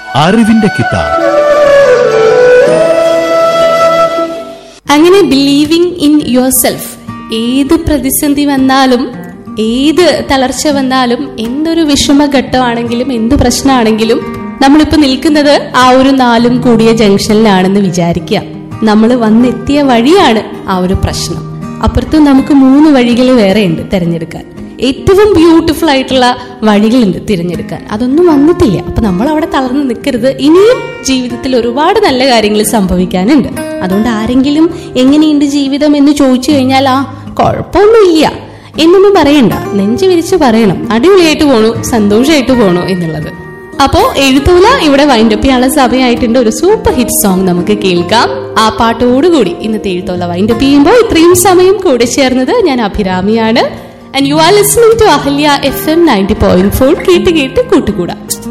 അറിവിന്റെ കിതാബ് അങ്ങനെ ബിലീവിങ് ഇൻ യുവർ സെൽഫ് ഏത് പ്രതിസന്ധി വന്നാലും ഏത് തളർച്ച വന്നാലും എന്തൊരു വിഷമഘട്ടമാണെങ്കിലും എന്ത് പ്രശ്നമാണെങ്കിലും നമ്മളിപ്പോ നിൽക്കുന്നത് ആ ഒരു നാലും കൂടിയ ജംഗ്ഷനിലാണെന്ന് വിചാരിക്കുക നമ്മൾ വന്നെത്തിയ വഴിയാണ് ആ ഒരു പ്രശ്നം അപ്പുറത്തും നമുക്ക് മൂന്ന് വഴികൾ വേറെ ഉണ്ട് തിരഞ്ഞെടുക്കാൻ ഏറ്റവും ബ്യൂട്ടിഫുൾ ആയിട്ടുള്ള വഴികളുണ്ട് തിരഞ്ഞെടുക്കാൻ അതൊന്നും വന്നിട്ടില്ല അപ്പൊ നമ്മൾ അവിടെ തളർന്ന് നിൽക്കരുത് ഇനിയും ജീവിതത്തിൽ ഒരുപാട് നല്ല കാര്യങ്ങൾ സംഭവിക്കാനുണ്ട് അതുകൊണ്ട് ആരെങ്കിലും എങ്ങനെയുണ്ട് ജീവിതം എന്ന് ചോദിച്ചു കഴിഞ്ഞാൽ ആ കുഴപ്പമൊന്നുമില്ല എന്നൊന്നും പറയണ്ട നെഞ്ചു വിരിച്ച് പറയണം അടിപൊളിയായിട്ട് പോണു സന്തോഷമായിട്ട് പോണു എന്നുള്ളത് അപ്പോ എഴുത്തൂല ഇവിടെ വൈൻഡപ്പ് ചെയ്യാനുള്ള സമയമായിട്ടുണ്ട് ഒരു സൂപ്പർ ഹിറ്റ് സോങ് നമുക്ക് കേൾക്കാം ആ പാട്ടോടുകൂടി ഇന്നത്തെ എഴുത്തോല വൈൻഡപ്പ് ചെയ്യുമ്പോൾ ഇത്രയും സമയം കൂടെ ചേർന്നത് ഞാൻ അഭിരാമിയാണ് and you are listening to Ahalya F M ninety point four കേട്ട് കേട്ട് കൂട്ടുകൂടാ